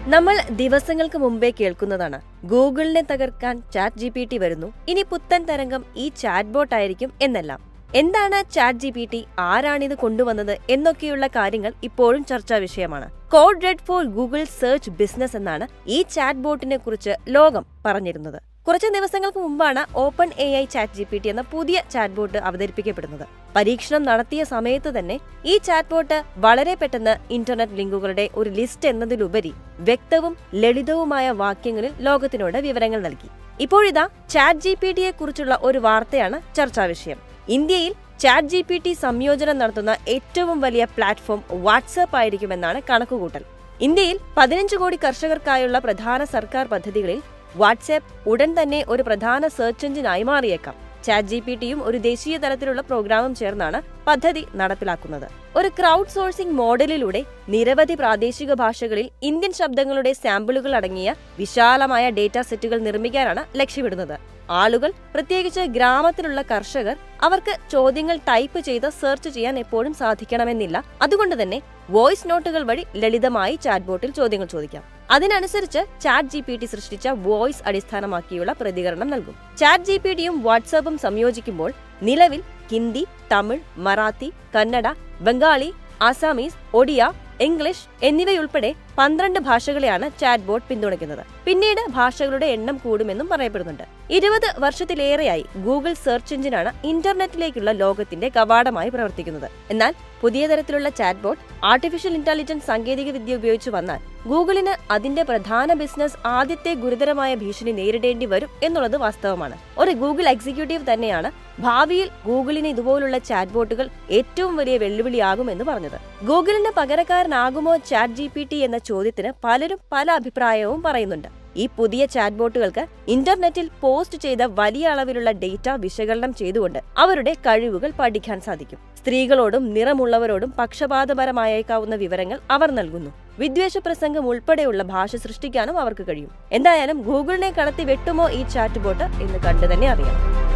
നമ്മൾ ദിവസങ്ങൾക്ക് മുമ്പേ കേൾക്കുന്നതാണ് ഗൂഗിളിനെ തകർക്കാൻ ചാറ്റ് ജി പി ടി വരുന്നു ഇനി പുത്തൻ തരംഗം ഈ ചാറ്റ് ബോട്ട് ആയിരിക്കും എന്നെല്ലാം എന്താണ് ചാറ്റ് ജി പി ടി ആരാണിത് കൊണ്ടുവന്നത് എന്നൊക്കെയുള്ള കാര്യങ്ങൾ ഇപ്പോഴും ചർച്ചാ വിഷയമാണ് code red for Google search business എന്നാണ് ഈ ചാറ്റ് ബോട്ടിനെ കുറിച്ച് ലോകം പറഞ്ഞിരുന്നത് കുറച്ച് ദിവസങ്ങൾക്ക് മുമ്പാണ് Open A I chat G P T എന്ന പുതിയ ചാറ്റ് ബോട്ട് അവതരിപ്പിക്കപ്പെടുന്നത് പരീക്ഷണം നടത്തിയ സമയത്ത് തന്നെ ഈ ചാറ്റ് ബോട്ട് വളരെ പെട്ടെന്ന് ഇന്റർനെറ്റ് ലിങ്കുകളുടെ ഒരു ലിസ്റ്റ് എന്നതിലുപരി വ്യക്തവും ലളിതവുമായ വാക്യങ്ങളിൽ ലോകത്തിനോട് വിവരങ്ങൾ നൽകി ഇപ്പോഴിതാ ചാറ്റ് ജി പി ടിയെ കുറിച്ചുള്ള ഒരു വാർത്തയാണ് ചർച്ചാ വിഷയം ഇന്ത്യയിൽ ചാറ്റ് ജി പി ടി സംയോജനം നടത്തുന്ന ഏറ്റവും വലിയ പ്ലാറ്റ്ഫോം വാട്സാപ്പ് ആയിരിക്കുമെന്നാണ് കണക്കുകൂട്ടൽ ഇന്ത്യയിൽ പതിനഞ്ച് കോടി കർഷകർക്കായുള്ള പ്രധാന സർക്കാർ പദ്ധതികളിൽ വാട്സാപ്പ് ഉടൻ തന്നെ ഒരു പ്രധാന സെർച്ച് എഞ്ചിനായി മാറിയേക്കാം ചാറ്റ് ജി പി ടിയും ഒരു ദേശീയ തലത്തിലുള്ള പ്രോഗ്രാമും ചേർന്നാണ് പദ്ധതി നടപ്പിലാക്കുന്നത് ഒരു ക്രൗഡ് സോഴ്സിംഗ് മോഡലിലൂടെ നിരവധി പ്രാദേശിക ഭാഷകളിൽ ഇന്ത്യൻ ശബ്ദങ്ങളുടെ സാമ്പിളുകൾ അടങ്ങിയ വിശാലമായ ഡേറ്റാ സെറ്റുകൾ നിർമ്മിക്കാനാണ് ലക്ഷ്യമിടുന്നത് ആളുകൾ പ്രത്യേകിച്ച് ഗ്രാമത്തിലുള്ള കർഷകർ അവർക്ക് ചോദ്യങ്ങൾ ടൈപ്പ് ചെയ്ത് സെർച്ച് ചെയ്യാൻ എപ്പോഴും സാധിക്കണമെന്നില്ല അതുകൊണ്ട് തന്നെ വോയിസ് നോട്ടുകൾ വഴി ലളിതമായി ചാറ്റ് ബോട്ടിൽ ചോദ്യങ്ങൾ ചോദിക്കാം അതിനനുസരിച്ച് ചാറ്റ് ജി പി ടി സൃഷ്ടിച്ച വോയിസ് അടിസ്ഥാനമാക്കിയുള്ള പ്രതികരണം നൽകും ചാറ്റ് ജി പി ടിയും വാട്സാപ്പും സംയോജിക്കുമ്പോൾ നിലവിൽ ഹിന്ദി തമിഴ് മറാത്തി കന്നഡ ബംഗാളി ആസാമീസ് ഒഡിയ ഇംഗ്ലീഷ് എന്നിവയുൾപ്പെടെ പന്ത്രണ്ട് ഭാഷകളെയാണ് ചാറ്റ് ബോട്ട് പിന്തുണയ്ക്കുന്നത് പിന്നീട് ഭാഷകളുടെ എണ്ണം കൂടുമെന്നും പറയപ്പെടുന്നുണ്ട് ഇരുപത് വർഷത്തിലേറെയായി ഗൂഗിൾ സെർച്ച് എഞ്ചിനാണ് ഇന്റർനെറ്റിലേക്കുള്ള ലോകത്തിന്റെ കവാടമായി പ്രവർത്തിക്കുന്നത് എന്നാൽ പുതിയ തരത്തിലുള്ള ചാറ്റ് ബോട്ട് ആർട്ടിഫിഷ്യൽ ഇന്റലിജൻസ് സാങ്കേതിക വിദ്യ ഉപയോഗിച്ച് വന്നാൽ ഗൂഗിളിന് അതിന്റെ പ്രധാന ബിസിനസ് ആദ്യത്തെ ഗുരുതരമായ ഭീഷണി നേരിടേണ്ടി വരും എന്നുള്ളത് വാസ്തവമാണ് ഒരു ഗൂഗിൾ എക്സിക്യൂട്ടീവ് തന്നെയാണ് ഭാവിയിൽ ഗൂഗിളിന് ഇതുപോലുള്ള ചാറ്റ് ബോട്ടുകൾ ഏറ്റവും വലിയ വെല്ലുവിളിയാകുമെന്ന് പറഞ്ഞത് ഗൂഗിളിന് പകരക്കാരനാകുമോ ചാറ്റ് ജി പി ടി എന്ന ചോദ്യത്തിന് പലരും പല അഭിപ്രായവും പറയുന്നുണ്ട് ഈ പുതിയ ചാറ്റ് ബോട്ടുകൾക്ക് ഇന്റർനെറ്റിൽ പോസ്റ്റ് ചെയ്ത വലിയ അളവിലുള്ള ഡേറ്റ വിശകലനം ചെയ്തുകൊണ്ട് അവരുടെ കഴിവുകൾ പഠിക്കാൻ സാധിക്കും സ്ത്രീകളോടും നിറമുള്ളവരോടും പക്ഷപാതപരമായേക്കാവുന്ന വിവരങ്ങൾ അവർ നൽകുന്നു വിദ്വേഷ പ്രസംഗം ഉൾപ്പെടെയുള്ള ഭാഷ സൃഷ്ടിക്കാനും അവർക്ക് കഴിയും എന്തായാലും ഗൂഗിളിനെ കടത്തി വെട്ടുമോ ഈ ചാറ്റ് ബോട്ട് എന്ന് കണ്ടു തന്നെ അറിയാം